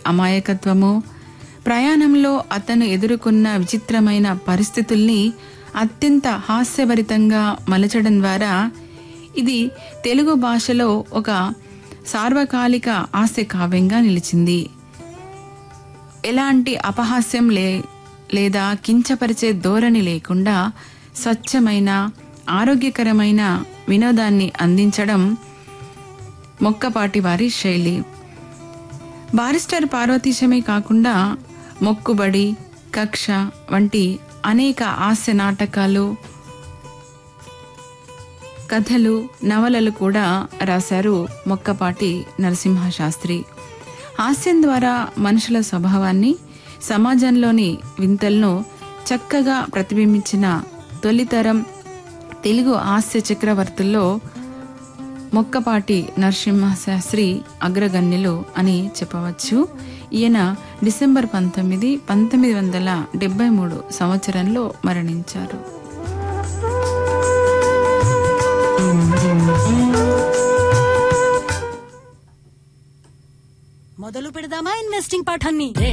అమాయకత్వము ప్రయాణంలో అతను ఎదుర్కొన్న విచిత్రమైన పరిస్థితుల్ని అత్యంత హాస్యభరితంగా మలచడం ద్వారా ఇది తెలుగు భాషలో ఒక సార్వకాలిక హాస్య కావ్యంగా నిలిచింది ఎలాంటి అపహాస్యం లే లేదా కించపరిచే ధోరణి లేకుండా స్వచ్ఛమైన ఆరోగ్యకరమైన వినోదాన్ని అందించడం మొక్కపాటి వారి శైలి బారిస్టర్ పార్వతీశమే కాకుండా మొక్కుబడి కక్ష వంటి అనేక హాస్య నాటకాలు కథలు నవలలు కూడా రాశారు మొక్కపాటి నరసింహ శాస్త్రి హాస్యం ద్వారా మనుషుల స్వభావాన్ని సమాజంలోని వింతలను చక్కగా ప్రతిబింబించిన తొలితరం తెలుగు హాస్య చక్రవర్తుల్లో మొక్కపాటి నరసింహ శాస్త్రి అగ్రగణ్యులు అని చెప్పవచ్చు ఈయన డిసెంబర్ పంతొమ్మిది పంతొమ్మిది వందల డెబ్బై మూడు సంవత్సరంలో మరణించారు మొదలు పెడదామా ఇన్వెస్టింగ్ పాఠాన్ని